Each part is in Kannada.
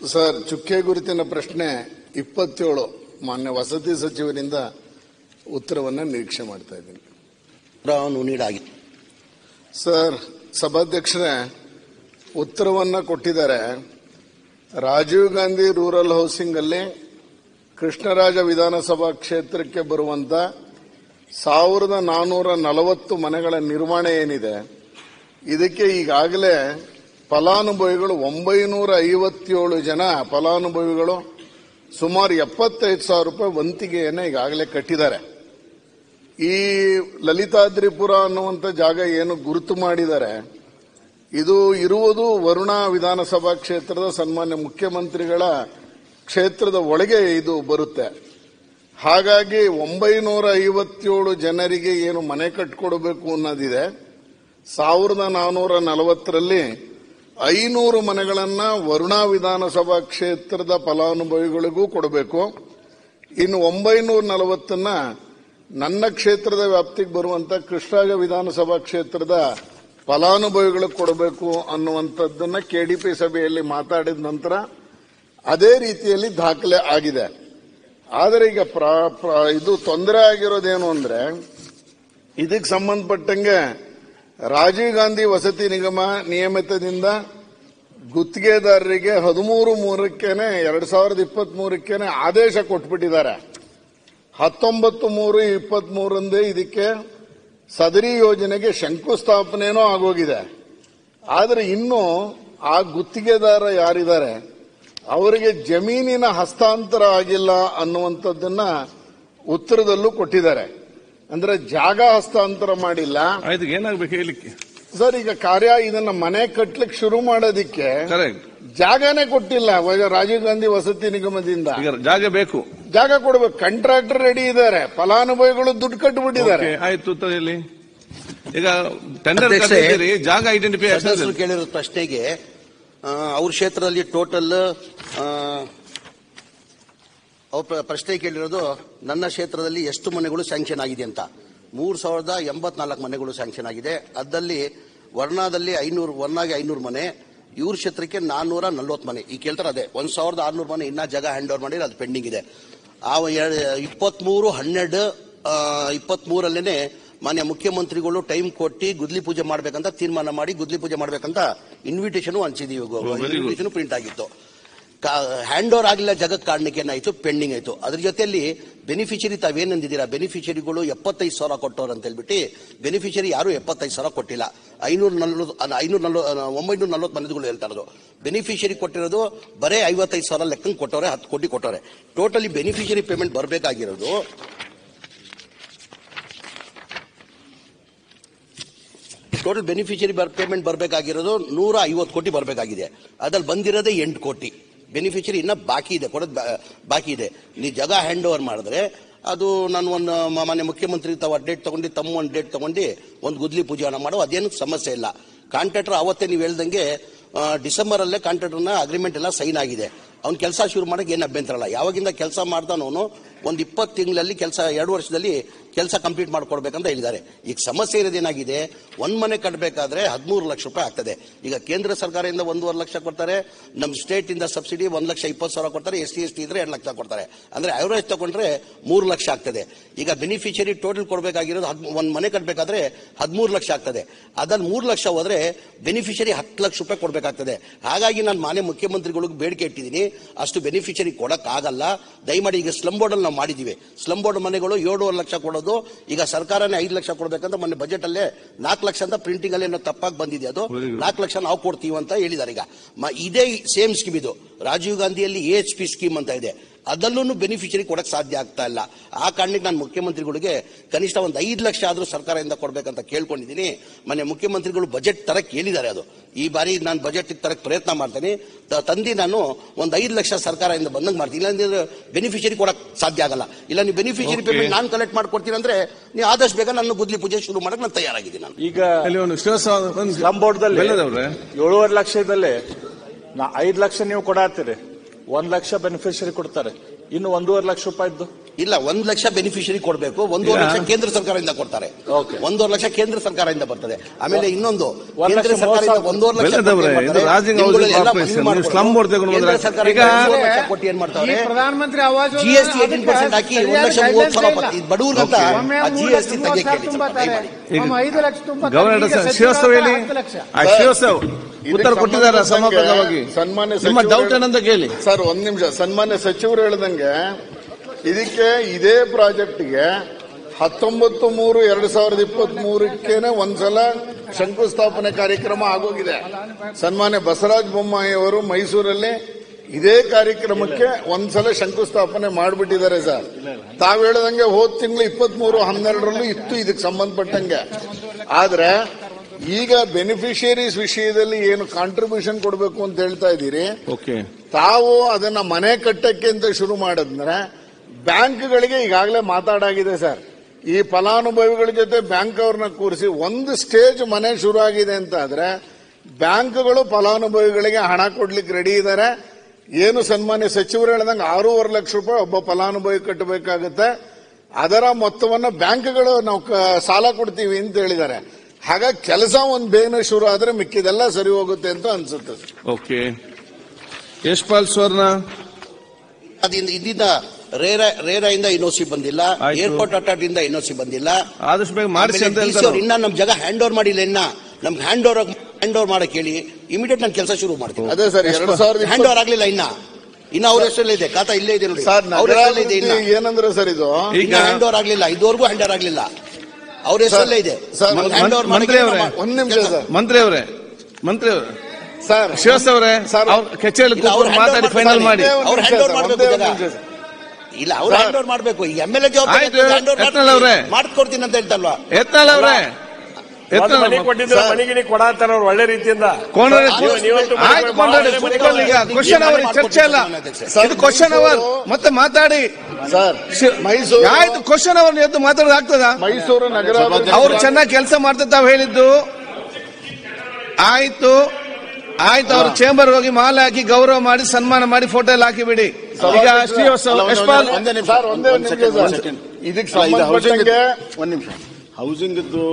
ಸರ್ ಚುಕ್ಕೆ ಗುರುತಿನ ಪ್ರಶ್ನೆ ಇಪ್ಪತ್ತೇಳು ಮಾನ್ಯ ವಸತಿ ಸಚಿವರಿಂದ ಉತ್ತರವನ್ನ ನಿರೀಕ್ಷೆ ಮಾಡ್ತಾ ಇದ್ದೀನಿ ಉತ್ತರವನ್ನು ನೀಡಾಗಿದೆ ಸರ್ ಸಭಾಧ್ಯಕ್ಷರೇ ಉತ್ತರವನ್ನ ಕೊಟ್ಟಿದ್ದಾರೆ ರಾಜೀವ್ ಗಾಂಧಿ ರೂರಲ್ ಹೌಸಿಂಗ್ ಅಲ್ಲಿ ಕೃಷ್ಣರಾಜ ವಿಧಾನಸಭಾ ಕ್ಷೇತ್ರಕ್ಕೆ ಬರುವಂತ ಸಾವಿರದ ನಾನೂರ ನಲವತ್ತು ಮನೆಗಳ ನಿರ್ಮಾಣ ಏನಿದೆ ಇದಕ್ಕೆ ಈಗಾಗಲೇ ಫಲಾನುಭವಿಗಳು ಒಂಬೈನೂರ ಐವತ್ತೇಳು ಜನ ಫಲಾನುಭವಿಗಳು ಸುಮಾರು ಎಪ್ಪತ್ತೈದು ಸಾವಿರ ರೂಪಾಯಿ ವಂತಿಗೆಯನ್ನು ಈಗಾಗಲೇ ಕಟ್ಟಿದ್ದಾರೆ ಈ ಲಲಿತಾದ್ರಿಪುರ ಅನ್ನುವಂಥ ಜಾಗ ಏನು ಗುರುತು ಮಾಡಿದ್ದಾರೆ ಇದು ಇರುವುದು ವರುಣ ವಿಧಾನಸಭಾ ಕ್ಷೇತ್ರದ ಸನ್ಮಾನ್ಯ ಮುಖ್ಯಮಂತ್ರಿಗಳ ಕ್ಷೇತ್ರದ ಒಳಗೆ ಇದು ಬರುತ್ತೆ ಹಾಗಾಗಿ ಒಂಬೈನೂರ ಐವತ್ತೇಳು ಜನರಿಗೆ ಏನು ಮನೆ ಕಟ್ಕೊಡ್ಬೇಕು ಅನ್ನೋದಿದೆ ಸಾವಿರದ ನಾನೂರ ನಲವತ್ತರಲ್ಲಿ ಐನೂರು ಮನೆಗಳನ್ನ ವರುಣ ವಿಧಾನಸಭಾ ಕ್ಷೇತ್ರದ ಫಲಾನುಭವಿಗಳಿಗೂ ಕೊಡಬೇಕು ಇನ್ನು ಒಂಬೈನೂರ ನಲವತ್ತನ್ನ ನನ್ನ ಕ್ಷೇತ್ರದ ವ್ಯಾಪ್ತಿಗೆ ಬರುವಂತ ಕೃಷ್ಣರಾಜ ವಿಧಾನಸಭಾ ಕ್ಷೇತ್ರದ ಫಲಾನುಭವಿಗಳಿಗೆ ಕೊಡಬೇಕು ಅನ್ನುವಂಥದ್ದನ್ನ ಕೆಡಿಪಿ ಸಭೆಯಲ್ಲಿ ಮಾತಾಡಿದ ನಂತರ ಅದೇ ರೀತಿಯಲ್ಲಿ ದಾಖಲೆ ಆಗಿದೆ ಆದರೆ ಈಗ ಪ್ರ- ಪ್ರ- ಇದು ತೊಂದರೆ ಆಗಿರೋದೇನು ಅಂದ್ರೆ ಇದಕ್ಕೆ ಸಂಬಂಧಪಟ್ಟಂಗೆ ರಾಜೀವ್ ಗಾಂಧಿ ವಸತಿ ನಿಗಮ ನಿಯಮಿತದಿಂದ ಗುತ್ತಿಗೆದಾರರಿಗೆ ಹದಿಮೂರು ಮೂರಕ್ಕೇನೆ ಎರಡ್ ಸಾವಿರದ ಇಪ್ಪತ್ತ್ ಮೂರಕ್ಕೇನೆ ಆದೇಶ ಕೊಟ್ಬಿಟ್ಟಿದ್ದಾರೆ ಹತ್ತೊಂಬತ್ತು ಮೂರು ಇಪ್ಪತ್ತ್ ಮೂರಂದೇ ಇದಕ್ಕೆ ಸದರಿ ಯೋಜನೆಗೆ ಶಂಕುಸ್ಥಾಪನೆನೂ ಆಗೋಗಿದೆ ಆದರೆ ಇನ್ನು ಆ ಗುತ್ತಿಗೆದಾರ ಯಾರಿದ್ದಾರೆ ಅವರಿಗೆ ಜಮೀನಿನ ಹಸ್ತಾಂತರ ಆಗಿಲ್ಲ ಅನ್ನುವಂಥದ್ದನ್ನ ಉತ್ತರದಲ್ಲೂ ಕೊಟ್ಟಿದ್ದಾರೆ ಅಂದ್ರೆ ಜಾಗ ಹಸ್ತಾಂತರ ಮಾಡಿಲ್ಲ ಆಯ್ತು ಏನಾಗ್ಬೇಕು ಹೇಳಲಿಕ್ಕೆ ಸರ್ ಈಗ ಕಾರ್ಯ ಇದನ್ನ ಮನೆ ಕಟ್ಲಿಕ್ಕೆ ಶುರು ಮಾಡೋದಿಕ್ಕೆ ಕರೆಕ್ಟ್ ಜಾಗನೇ ಕೊಟ್ಟಿಲ್ಲ ವ- ರಾಜೀವ್ ಗಾಂಧಿ ವಸತಿ ನಿಗಮದಿಂದ ಈಗ ಜಾಗ ಬೇಕು ಜಾಗ ಕೊಡ್ಬೇಕು ಕಾಂಟ್ರಾಕ್ಟರ್ ರೆಡಿ ಇದ್ದಾರೆ ಫಲಾನುಭವಿಗಳು ದುಡ್ಡು ಕಟ್ಟಿಬಿಟ್ಟಿದ್ದಾರೆ Okay, ಆಯ್ತು ಉತ್ತರ ಹೇಳಿ ಈಗ ಟೆಂಡರ್ ಅಧ್ಯಕ್ಷೆ, ಕರೆದಿದ್ದೀರಿ ಜಾಗ ಐಡೆಂಟಿಫೈ ಸದಸ್ಯರು ಕೇಳಿರೋ ಪ್ರಶ್ನೆಗೆ ಆ, ಅವ್ರ ಕ್ಷೇತ್ರದಲ್ಲಿ ಟೋಟಲ್ ಅವ್ರ ಪ್ರ- ಪ್ರಶ್ನೆ ಕೇಳಿರೋದು ನನ್ನ ಕ್ಷೇತ್ರದಲ್ಲಿ ಎಷ್ಟು ಮನೆಗಳು ಸ್ಯಾಂಕ್ಷನ್ ಆಗಿದೆ ಅಂತ ಮೂರ್ ಸಾವಿರದ ಎಂಬತ್ನಾಲ್ಕು ಮನೆಗಳು ಸ್ಯಾಂಕ್ಷನ್ ಆಗಿದೆ ಅದಲ್ಲಿ ವರ್ಣಾದಲ್ಲಿ ಐನೂರು ವರ್ಣಾಗೆ ಐನೂರು ಮನೆ ಇವ್ರ ಕ್ಷೇತ್ರಕ್ಕೆ ನಾನ್ನೂರ ನಲ್ವತ್ತು ಮನೆ ಈಗ ಕೇಳ್ತಾರೆ ಅದೇ ಒಂದ್ ಸಾವಿರದ ಆರ್ನೂರು ಮನೆ ಇನ್ನ ಜಾಗ ಹ್ಯಾಂಡ್ ಓವರ್ ಮಾಡಿದ್ರೆ ಅದು ಪೆಂಡಿಂಗ್ ಇದೆ ಆ ಇಪ್ಪತ್ಮೂರು ಹನ್ನೆರಡು ಇಪ್ಪತ್ಮೂರಲ್ಲೇನೆ ಮಾನ್ಯ ಮುಖ್ಯಮಂತ್ರಿಗಳು ಟೈಮ್ ಕೊಟ್ಟು ಗುದ್ಲಿ ಪೂಜೆ ಮಾಡ್ಬೇಕಂತ ತೀರ್ಮಾನ ಮಾಡಿ ಗುದ್ಲಿ ಪೂಜೆ ಮಾಡ್ಬೇಕಂತ ಇನ್ವಿಟೇಷನ್ ಹಂಚಿದೀವಿ Oh, very good. Invitation print ಆಗಿತ್ತು ಹ್ಯಾಂಡ್ ಓವರ್ ಆಗಿಲ್ಲ ಜಗಕ್ಕೆ ಕಾರಣಕ್ಕೆ ಏನಾಯ್ತು ಪೆಂಡಿಂಗ್ ಆಯ್ತು ಅದ್ರ ಜೊತೆಯಲ್ಲಿ ಬೆನಿಫಿಷರಿ ತಾವೇನಂದಿದ್ದೀರಾ ಬೆನಿಫಿಷರಿಗಳು ಎಪ್ಪತ್ತೈದು ಸಾವಿರ ಕೊಟ್ಟವ್ರು ಅಂತ ಹೇಳ್ಬಿಟ್ಟು ಬೆನಿಫಿಷರಿ ಯಾರು ಎಪ್ಪತ್ತೈದು ಸಾವಿರ ಕೊಟ್ಟಿಲ್ಲ ಐನೂರ ನಲ್ವತ್ತು ಐನೂರ ನಲ್ವ ಒಂಬೈನೂರ ನಲ್ವತ್ತು ಮನೆಗಳು ಹೇಳ್ತಾ ಇರೋದು ಬೆನಿಫಿಷರಿ ಕೊಟ್ಟಿರೋದು ಬರೇ ಐವತ್ತೈದು ಸಾವಿರ ಲೆಕ್ಕಂಗೆ ಕೊಟ್ಟವ್ರೆ ಹತ್ತು ಕೋಟಿ ಕೊಟ್ಟವ್ರೆ ಟೋಟಲಿ ಬೆನಿಫಿಷರಿ ಪೇಮೆಂಟ್ ಬರಬೇಕಾಗಿರೋದು ಟೋಟಲ್ ಬೆನಿಫಿಷರಿ ಪೇಮೆಂಟ್ ಬರಬೇಕಾಗಿರೋದು ನೂರ ಐವತ್ತು ಕೋಟಿ ಬರಬೇಕಾಗಿದೆ ಅದ್ರಲ್ಲಿ ಬಂದಿರೋದೇ ಎಂಟು ಕೋಟಿ ಬೆನಿಫಿಷರಿ ಇನ್ನ ಬಾಕಿ ಇದೆ ಕೊಡೋದು ಬಾ- ಬಾಕಿ ಇದೆ ನೀವು ಜಾಗ ಹ್ಯಾಂಡ್ ಓವರ್ ಮಾಡಿದ್ರೆ ಅದು ನಾನು ಒಂದು ಮ- ಮಾನ್ಯ ಮುಖ್ಯಮಂತ್ರಿ ತಾವು ಡೇಟ್ ತಗೊಂಡು ತಮ್ಮ ಒಂದು ಡೇಟ್ ತಗೊಂಡು ಒಂದು ಗುದ್ಲಿ ಪೂಜೆನ ಮಾಡೋ ಅದೇನು ಸಮಸ್ಯೆ ಇಲ್ಲ ಕಾಂಟ್ರಾಕ್ಟರ್ ಅವತ್ತೇ ನೀವು ಹೇಳ್ದಂಗೆ ಆ, ಡಿಸೆಂಬರ್ ಅಲ್ಲೇ ಕಾಂಟ್ರಾಕ್ಟರ್ನ ಅಗ್ರಿಮೆಂಟ್ ಎಲ್ಲ ಸೈನ್ ಆಗಿದೆ ಅವ್ನು ಕೆಲಸ ಶುರು ಮಾಡಕ್ಕೆ ಏನು ಅಭ್ಯಂತರ ಇಲ್ಲ ಯಾವಾಗಿಂದ ಕೆಲಸ ಮಾಡ್ತಾನವನು ಒಂದು ಇಪ್ಪತ್ತು ತಿಂಗಳಲ್ಲಿ ಕೆಲಸ ಎರಡು ವರ್ಷದಲ್ಲಿ ಕೆಲಸ ಕಂಪ್ಲೀಟ್ ಮಾಡ್ಕೊಡ್ಬೇಕಂತ ಹೇಳಿದ್ದಾರೆ ಈಗ ಸಮಸ್ಯೆ ಇರೋದೇನಾಗಿದೆ ಒಂದ್ ಮನೆ ಕಟ್ಟಬೇಕಾದ್ರೆ ಹದಿಮೂರು ಲಕ್ಷ ರೂಪಾಯಿ ಆಗ್ತದೆ ಈಗ ಕೇಂದ್ರ ಸರ್ಕಾರದಿಂದ ಒಂದೂವರೆ ಲಕ್ಷ ಕೊಡ್ತಾರೆ ನಮ್ಮ ಸ್ಟೇಟ್ ಇಂದ ಸಬ್ಸಿಡಿ ಒಂದ್ ಲಕ್ಷ ಇಪ್ಪತ್ತು ಸಾವಿರ ಕೊಡ್ತಾರೆ ಎಸ್ ಟಿ ಎಸ್ ಟಿ ಇದ್ರೆ ಎರಡು ಲಕ್ಷ ಕೊಡ್ತಾರೆ ಅಂದ್ರೆ ಅವರೇಜ್ ತಗೊಂಡ್ರೆ ಮೂರು ಲಕ್ಷ ಆಗ್ತದೆ ಈಗ ಬೆನಿಫಿಷರಿ ಟೋಟಲ್ ಕೊಡಬೇಕಾಗಿರೋದು ಒಂದ್ ಮನೆ ಕಟ್ಟಬೇಕಾದ್ರೆ ಹದಿಮೂರು ಲಕ್ಷ ಆಗ್ತದೆ ಅದ್ರಲ್ಲಿ ಮೂರು ಲಕ್ಷ ಹೋದ್ರೆ ಬೆನಿಫಿಷರಿ ಹತ್ತು ಲಕ್ಷ ರೂಪಾಯಿ ಕೊಡಬೇಕಾಗ್ತದೆ ಹಾಗಾಗಿ ನಾನು ಮಾನ್ಯ ಮುಖ್ಯಮಂತ್ರಿಗಳಿಗೆ ಬೇಡಿಕೆ ಇಟ್ಟಿದ್ದೀನಿ ಅಷ್ಟು ಬೆನಿಫಿಷರಿ ಕೊಡಕ್ ಆಗಲ್ಲ ದಯಮಾಡಿ ಈಗ ಸ್ಲಮ್ ಬೋರ್ಡ್ ಅಲ್ಲಿ ನಾವು ಮಾಡಿದೀವಿ ಸ್ಲಮ್ ಬೋರ್ಡ್ ಮನೆಗಳು ಏಳುವರೆ ಲಕ್ಷ ಕೊಡೋದು ಈಗ ಸರ್ಕಾರನೇ ಐದು ಲಕ್ಷ ಕೊಡ್ಬೇಕಂತ ಮೊನ್ನೆ ಬಜೆಟ್ ಅಲ್ಲೇ ನಾಲ್ಕು ಲಕ್ಷ ಅಂತ ಪ್ರಿಂಟಿಂಗ್ ಅಲ್ಲಿ ಏನೋ ತಪ್ಪಾಗಿ ಬಂದಿದೆ ಅದು Very good. ನಾಲ್ಕು ಲಕ್ಷ ನಾವು ಕೊಡ್ತೀವಿ ಅಂತ ಹೇಳಿದ್ದಾರೆ ಈಗ ಮ- ಇದೇ ಸೇಮ್ ಸ್ಕೀಮ್ ಇದು ರಾಜೀವ್ ಗಾಂಧಿಯಲ್ಲಿ ಎ ಎಚ್ ಪಿ ಸ್ಕೀಮ್ ಅಂತ ಇದೆ ಅದಲ್ಲೂ ಬೆನಿಫಿಷರಿ ಕೊಡಕ್ ಸಾಧ್ಯ ಆಗ್ತಾ ಇಲ್ಲ ಆ ಕಾರಣಕ್ಕೆ ನಾನು ಮುಖ್ಯಮಂತ್ರಿಗಳಿಗೆ ಕನಿಷ್ಠ ಒಂದು ಐದು ಲಕ್ಷ ಆದ್ರೂ ಸರ್ಕಾರದಿಂದ ಕೊಡ್ಬೇಕಂತ ಕೇಳ್ಕೊಂಡಿದ್ದೀನಿ ಮೊನ್ನೆ ಮುಖ್ಯಮಂತ್ರಿಗಳು ಬಜೆಟ್ ತರ ಕೇಳಿದ್ದಾರೆ ಅದು ಈ ಬಾರಿ ನಾನು ಬಜೆಟ್ ತರಕ್ ಪ್ರಯತ್ನ ಮಾಡ್ತೇನೆ ತ- ತಂದು ನಾನು ಒಂದು ಐದು ಲಕ್ಷ ಸರ್ಕಾರದಿಂದ ಬಂದಂಗೆ ಮಾಡ್ತೀನಿ ಇಲ್ಲಾಂದ್ರೆ ಬೆನಿಫಿಷರಿ ಕೊಡಕ್ ಸಾಧ್ಯ ಆಗಲ್ಲ ಇಲ್ಲ ನೀವು ಬೆನಿಫಿಷರಿ Okay. ಪೇಮೆಂಟ್ ನಾನು ಕಲೆಕ್ಟ್ ಮಾಡ್ಕೊಡ್ತೀನಿ ಅಂದ್ರೆ ನೀವು ಆದಷ್ಟು ಬೇಗ ನನ್ನ ಗುದ್ಲಿ ಪೂಜೆ ಶುರು ಮಾಡಕ್ ನಾನು ತಯಾರಾಗಿದ್ದೀನಿ ನಾನು ಈಗ ಅಲ್ಲಿ ಒಂದು ಶ್ರೀನಿವಾಸ ಒಂದು ಸ್ಲಂ ಬೋರ್ಡ್ದಲ್ಲಿ ಬೆಲ್ಲದವ್ರೆ ಏಳುವರೆ ಲಕ್ಷದಲ್ಲಿ ನಾ ಐದು ಲಕ್ಷ ನೀವು ಕೊಡಾತ್ತೀರಿ ಒಂದ್ ಲಕ್ಷ ಬೆನಿಫಿಷರಿ ಕೊಡ್ತಾರೆ ಇನ್ನು ಒಂದೂವರೆ ಲಕ್ಷ ರೂಪಾಯಿದ್ದು ಇಲ್ಲ ಒಂದ್ ಲಕ್ಷ ಬೆನಿಫಿಷರಿ ಕೊಡಬೇಕು ಒಂದೂವರೆ ಈಗ- ಲಕ್ಷ ಕೇಂದ್ರ ಸರ್ಕಾರದಿಂದ ಕೊಡ್ತಾರೆ Okay. ಒಂದೂವರೆ ಲಕ್ಷ ಕೇಂದ್ರ ಸರ್ಕಾರದಿಂದ ಬರ್ತದೆ ಆಮೇಲೆ ಇನ್ನೊಂದು ಒಂದ್ ಲಕ್ಷ ಕೇಂದ್ರ ಸರ್ಕಾರದಿಂದ ಮೂವತ್ತು ಒಂದೂವರೆ ಲಕ್ಷ ಬೆಲ್ಲದವ್ರೆ, ಕೊಟ್ಟು ಏನ್ ಇದು ಮಾಡ್ತಾರೆ? ರಾಜ್ಯ ನಿಮ್ಗಳಲ್ಲಿ ಹೌಸಿಂಗ್ ಎಲ್ಲ ಕಾರ್ಪೊರೇಷನ್, ಮನವಿ ನೀವು slum board ತಗೊಂಡು ಕೇಂದ್ರ ಬಂದ್ರೆ ಸರ್ಕಾರದಿಂದ ಈಗ- ಒಂದೂವರೆ ಲಕ್ಷ ಕೊಟ್ಟು ಏನ್ ಮಾಡ್ತಾರೆ ಈ ಪ್ರಧಾನಮಂತ್ರಿ ಆವಾಸ್ ಯೋಜನೆ ಜಿಎಸ್ಟಿ ಏಟೀನ್ ಪರ್ಸೆಂಟ್ ಹಾಕಿ ಒಂದ್ ಲಕ್ಷ ಮೂವತ್ತು ಸಾವಿರ ಇಲ್ಲ. ಇದು ಬಡವ್ರಿಗಂತ ಒಮ್ಮೆ ಆ ಮೂರು ಜಿ ಎಸ್ ಟಿ ಲಕ್ಷ ತೆಗಿಯಕ್ಕೆ ಹೇಳಿ ಮೂವತ್ತು ಸ್ವಲ್ಪ ಸಾವಿರ ದಯಮಾಡಿ. ಈಗ ಒಮ್ಮೆ ಐದು ಲಕ್ಷ ತುಂಬ್ತಾರೆ. ಗವರ್ನರ್ ಈಗ ಶ್ರೀವಾಸ್ತವ್ ಹೇಳಿ ಹತ್ತು ಲಕ್ಷ. ಆ, ಶ್ರೀವಾಸ್ತವ್ ಉತ್ತರ ಕೊಟ್ಟಿದ್ದಾರೆ ಸಮರ್ಪಕವಾಗಿ ಸನ್ಮಾನ್ಯ ನಿಮ್ಮ ಸಚಿವರು- ಡೌಟ್ ಏನಂತ ಕೇಳಿ ಸರ್ ಒಂದ್ ನಿಮಿಷ ಸನ್ಮಾನ್ಯ ಸಚಿವರು ಹೇಳ್ದಂಗೆ ಇದಕ್ಕೆ ಇದೇ ಪ್ರಾಜೆಕ್ಟ್ಗೆ ಹತ್ತೊಂಬತ್ತು ಮೂರು ಎರಡ್ ಸಾವಿರದ ಇಪ್ಪತ್ತ್ ಮೂರಕ್ಕೇನೆ ಒಂದ್ಸಲ ಶಂಕುಸ್ಥಾಪನೆ ಕಾರ್ಯಕ್ರಮ ಆಗೋಗಿದೆ ಸನ್ಮಾನ್ಯ ಬಸವರಾಜ ಬೊಮ್ಮಾಯಿ ಅವರು ಮೈಸೂರಲ್ಲಿ ಇದೇ ಕಾರ್ಯಕ್ರಮಕ್ಕೆ ಒಂದ್ಸಲ ಶಂಕುಸ್ಥಾಪನೆ ಮಾಡಿಬಿಟ್ಟಿದ್ದಾರೆ ಸರ್ ತಾವ್ ಹೇಳ್ದಂಗೆ ಹೋದ್ ತಿಂಗಳು ಇಪ್ಪತ್ತ್ ಮೂರು ಹನ್ನೆರಡರಲ್ಲೂ ಇತ್ತು ಇದಕ್ಕೆ ಸಂಬಂಧಪಟ್ಟಂಗೆ ಆದ್ರೆ ಈಗ ಬೆನಿಫಿಷಿಯರೀಸ್ ವಿಷಯದಲ್ಲಿ ಏನು ಕಾಂಟ್ರಿಬ್ಯೂಷನ್ ಕೊಡಬೇಕು ಅಂತ ಹೇಳ್ತಾ ಇದ್ದೀರಿ ಓಕೆ ತಾವು ಅದನ್ನ ಮನೆ ಕಟ್ಟಕ್ಕೆ ಅಂತ ಶುರು ಮಾಡಿದ್ರೆ ಬ್ಯಾಂಕ್ಗಳಿಗೆ ಈಗಾಗಲೇ ಮಾತಾಡಾಗಿದೆ ಸರ್ ಈ ಫಲಾನುಭವಿಗಳ ಜೊತೆ ಬ್ಯಾಂಕ್ ಅವ್ರನ್ನ ಕೂರಿಸಿ ಒಂದು ಸ್ಟೇಜ್ ಮನೆ ಶುರು ಆಗಿದೆ ಅಂತ ಆದ್ರೆ ಬ್ಯಾಂಕ್ಗಳು ಫಲಾನುಭವಿಗಳಿಗೆ ಹಣ ಕೊಡ್ಲಿಕ್ಕೆ ರೆಡಿ ಇದ್ದಾರೆ ಏನು ಸನ್ಮಾನ್ಯ ಸಚಿವರು ಹೇಳ್ದಂಗೆ ಆರೂವರೆ ಲಕ್ಷ ರೂಪಾಯಿ ಒಬ್ಬ ಫಲಾನುಭವಿ ಕಟ್ಟಬೇಕಾಗುತ್ತೆ ಅದರ ಮೊತ್ತವನ್ನ ಬ್ಯಾಂಕ್ಗಳು ನಾವು ಕ- ಸಾಲ ಕೊಡ್ತೀವಿ ಅಂತ ಹೇಳಿದ್ದಾರೆ ಹಾಗಾಗಿ ಕೆಲಸ ಒಂದು ಬೇಗನೆ ಶುರು ಆದ್ರೆ ಮಿಕ್ಕಿದೆಲ್ಲ ಸರಿ ಹೋಗುತ್ತೆ ಅಂತ ಅನ್ಸುತ್ತೆ ಸರ್ ಓಕೆ ಯಶ್ಪಾಲ್ ಸ್ವರ್ಣ ಅದಿಂದ ಇದ್ದಿದ್ದ ರೇರ ರೇರಾಯಿಂದ ಎನ್ಒಸಿ ಬಂದಿಲ್ಲ ಆಯ್ತು. ಏರ್ಪೋರ್ಟ್ ಅಥಾರಿಟಿಯಿಂದ ಎನ್ಒಸಿ ಬಂದಿಲ್ಲ ಆದಷ್ಟು ಬೇಗ ಮಾಡಿಸಿ ಅಂತ ಆಮೇಲೆ DC ಹೇಳ್ತಾರೆ ಅವ್ರು ಇನ್ನ ನಮ್ ಜಾಗ ಹ್ಯಾಂಡ್ ಓವರ್ ಮಾಡಿಲ್ಲ ಇನ್ನ ನಮ್ಗೆ ಹ್ಯಾಂಡ್ ಓವರ್ ಹ್ಯಾಂಡ್ ಓವರ್ ಮಾಡಕ್ ಹೇಳಿ ಇಮಿಡಿಯೇಟ್ ನಾನು ಕೆಲಸ ಶುರು ಮಾಡ್ತೀನಿ ಅದೇ ಸರ್ ಎರಡ್ ಸಾವಿರದ ಹ್ಯಾಂಡ್ ಓವರ್ ಆಗ್ಲಿಲ್ಲ ಇನ್ನ ಇನ್ನ ಅವ್ರ ಹೆಸರಲ್ಲೇ ಇದೆ ಖಾತಾ ಇಲ್ಲೇ ಇದೆ ನೋಡಿ ಸರ್ ಅವ್ರ ಹೆಸರಲ್ಲೇ ಇದೆ ಇನ್ನ ನಗರಾಭಿವೃದ್ಧಿ ಏನಂದ್ರೆ ಸರ್ ಇದು ಈಗ ಇನ್ನ ಹ್ಯಾಂಡ್ ಓವರ್ ಆಗ್ಲಿಲ್ಲ ಇದುವರೆಗೂ ಹ್ಯಾಂಡ್ ಓವರ್ ಆಗ್ಲಿಲ್ಲ ಅವ್ರ ಹೆಸರಲ್ಲೇ ಇದೆ ಸರ್, ಹ್ಯಾಂಡ್ ಓವರ್ ಮಂತ್ರಿ ಅವರೇ, ಒಂದ್ ನಿಮಿಷ ಸರ್ ಮಂತ್ರಿ ಅವರೇ ಮಂತ್ರಿ ಅವರೇ ಸರ್ ಶಿವಸ್ ಅವರೇ ಸರ್, ಅವ್ರ ಕಚೇರಿ ಇಲ್ಲ, ಅವ್ರು ಕೂತ್ಕೊಂಡು ಮಾತಾಡಿ hand over ಫೈನಲ್ ಮಾಡಿ ಒಂದೇ ಒಂದ್ ಅವ್ರು ನಿಮಿಷ hand over ಸರ್, ಮಾಡ್ಬೇಕು ಒಂದೇ ಜಾಗ. ಒಂದ್ ನಿಮಿಷ ಸರ್. ಇಲ್ಲ ಅವ್ರು ಸರ್. ಹ್ಯಾಂಡ್ ಓವರ್ ಮಾಡ್ಬೇಕು ಈಗ ಎಮ್ ಎಲ್ ಎ ಜವಾಬ್ದಾರಿ ಆಯ್ತು, ಹ್ಯಾಂಡ್ ಓವರ್ ಯತ್ನಾಳ್ ಅವ್ರೆ. ಮಾಡ್ಕೊಡ್ತೀನಿ ಅಂತ ಹೇಳ್ತಲ್ವಾ ಯತ್ನಾಳ್ ಅವರೇ ಒಂದ್ ಯತ್ನಾಳ್ ಮನೆ ಕೊಟ್ಟಿದ್ರೆ ಸರ್. ಮನೆಗಿನಿ ಕೊಡತ್ತಾರ ಅವ್ರು ಒಳ್ಳೆ ರೀತಿಯಿಂದ ಕೊಂಡ್ರೆ ನೀವು- ನೀವಂತೂ ಮನೆ ಆಯ್ತು ಕೊಡಿ, ಕೊಂಡ್ರೆ ಮನೆ ಕೂತ್ಕೊಳ್ಳಿ ಈಗ ಕೊಡಿ. ಕ್ವಶನ್ ಅವರ್ ಚರ್ಚೆ ಅಲ್ಲ ಸರ್, ಇದು ಕ್ವಶನ್ ಅವರ್ ಮತ್ತೆ ಮಾತಾಡಿ ಸರ್ ಶಿ- ಮೈಸೂರು ಆಯ್ತು ಕ್ವಶನ್ ಅವರ್ ಎದ್ದು ಮಾತಾಡೋದು ಆಗ್ತದ ಮೈಸೂರು ನಗರ ಅವ್ರು ಚೆನ್ನಾಗಿ ಕೆಲಸ ಮಾಡ್ತಾ ತಾವ್ ಹೇಳಿದ್ದು ಆಯ್ತು ಆಯ್ತು ಅವ್ರ ಚೇಂಬರ್ ಹೋಗಿ ಮಾಲೆ ಹಾಕಿ ಗೌರವ ಮಾಡಿ ಸನ್ಮಾನ ಮಾಡಿ ಫೋಟೋ ಎಲ್ಲ ಹಾಕಿ ಬಿಡಿ ಈಗ ಶ್ರೀವಾಸ್ತವ್ ಯಶ್ಪಾಲ್ ಒಂದೇ ನಿಮಿಷ ಸರ್ ಒಂದೇ ಒಂದ್ ನಿಮಿಷ ಸರ್ ಇದಕ್ಕೆ ಸಂಬಂಧಪಟ್ಟಂಗೆ ಒಂದ್ ನಿಮಿಷ ಹೌಸಿಂಗ್ ಇದ್ದು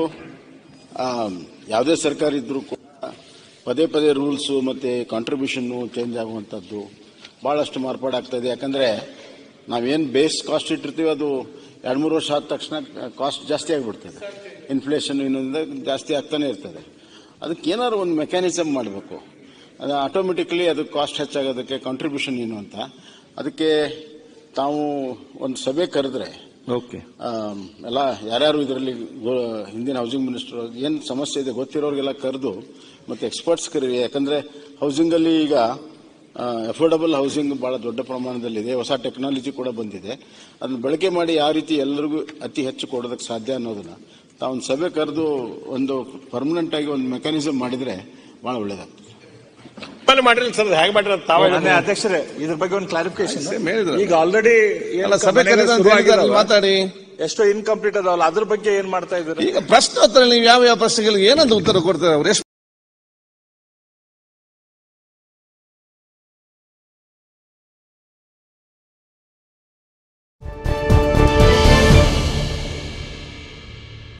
ಯಾವುದೇ ಸರ್ಕಾರ ಇದ್ರೂ ಕೂಡ ಪದೇ ಪದೇ ರೂಲ್ಸು ಮತ್ತೆ ಕಾಂಟ್ರಿಬ್ಯೂಷನ್ನು ಚೇಂಜ್ ಆಗುವಂಥದ್ದು ಬಹಳಷ್ಟು ಮಾರ್ಪಾಡಾಗ್ತಾ ಇದೆ ಯಾಕಂದ್ರೆ ನಾವೇನು ಬೇಸ್ ಕಾಸ್ಟ್ ಇಟ್ಟಿರ್ತೀವಿ ಅದು ಎರಡು ಮೂರು ವರ್ಷ ಆದ ತಕ್ಷಣ ಕಾಸ್ಟ್ ಜಾಸ್ತಿ ಆಗಿಬಿಡ್ತದೆ ಇನ್ಫ್ಲೇಷನ್ ಇನ್ನೊಂದು ಜಾಸ್ತಿ ಆಗ್ತಾನೆ ಇರ್ತದೆ ಅದಕ್ಕೆ ಏನಾದ್ರು ಒಂದು ಮೆಕ್ಯಾನಿಸಮ್ ಮಾಡಬೇಕು ಅದು ಆಟೋಮೆಟಿಕಲಿ ಅದು ಕಾಸ್ಟ್ ಹೆಚ್ಚಾಗೋದಕ್ಕೆ ಕಾಂಟ್ರಿಬ್ಯೂಷನ್ ಏನು ಅಂತ ಅದಕ್ಕೆ ತಾವು ಒಂದು ಸಭೆ ಕರೆದ್ರೆ ಓಕೆ ಆಮ್, ಎಲ್ಲ ಯಾರ್ಯಾರು ಇದರಲ್ಲಿ ಹಿಂದಿನ ಹೌಸಿಂಗ್ ಮಿನಿಸ್ಟರ್ ಏನು ಸಮಸ್ಯೆ ಇದೆ ಗೊತ್ತಿರೋರಿಗೆಲ್ಲ ಕರೆದು ಮತ್ತೆ ಎಕ್ಸ್ಪರ್ಟ್ಸ್ ಕರೀರಿ ಯಾಕಂದ್ರೆ ಹೌಸಿಂಗ್ ಅಲ್ಲಿ ಈಗ ಅಫೋರ್ಡಬಲ್ ಹೌಸಿಂಗ್ ಬಹಳ ದೊಡ್ಡ ಪ್ರಮಾಣದಲ್ಲಿದೆ ಹೊಸ ಟೆಕ್ನಾಲಜಿ ಕೂಡ ಬಂದಿದೆ ಅದನ್ನ ಬಳಕೆ ಮಾಡಿ ಯಾವ ರೀತಿ ಎಲ್ಲರಿಗೂ ಅತಿ ಹೆಚ್ಚು ಕೊಡೋದಕ್ಕೆ ಸಾಧ್ಯ ಅನ್ನೋದನ್ನ ತಾವೊಂದು ಸಭೆ ಕರೆದು ಒಂದು ಪರ್ಮನೆಂಟ್ ಆಗಿ ಒಂದು ಮೆಕ್ಯಾನಿಸಮ್ ಮಾಡಿದ್ರೆ ಬಹಳ ಒಳ್ಳೇದಾಗ್ತದೆ ಆಮೇಲೆ ಮಾಡಿರಲ್ಲ ಸರ್ ಹೇಗೆ ಮಾಡಿರ ತಾವೇ ಮಾನ್ಯ ಅಧ್ಯಕ್ಷರೇ ಇದ್ರ ಬಗ್ಗೆ ಒಂದು ಕ್ಲಾರಿಫಿಕೇಶನ್ Same ಹೇಳಿದ್ರು. ಈಗ ಆಲ್ರೆಡಿ ಅಲ್ಲ ಸಭೆ ಕರೆದ ಅಂತ ಹೇಳಿದಾರಲ್ಲ, ಮಾತಾಡಿ ಎಷ್ಟೋ ಇನ್ಕಂಪ್ಲೀಟ್ ಅದಾವಲ್ಲ ಅದ್ರ ಬಗ್ಗೆ ಏನ್ ಮಾಡ್ತಾ ಇದ್ದಾರೆ ಈಗ ಪ್ರಶ್ನೋತ್ತರ ನೀವು ಯಾವ ಯಾವ ಪ್ರಶ್ನೆಗಳಿಗೆ ಏನಂತ ಉತ್ತರ ಕೊಡ್ತಾರೆ ಅವ್ರು ಎಷ್ಟು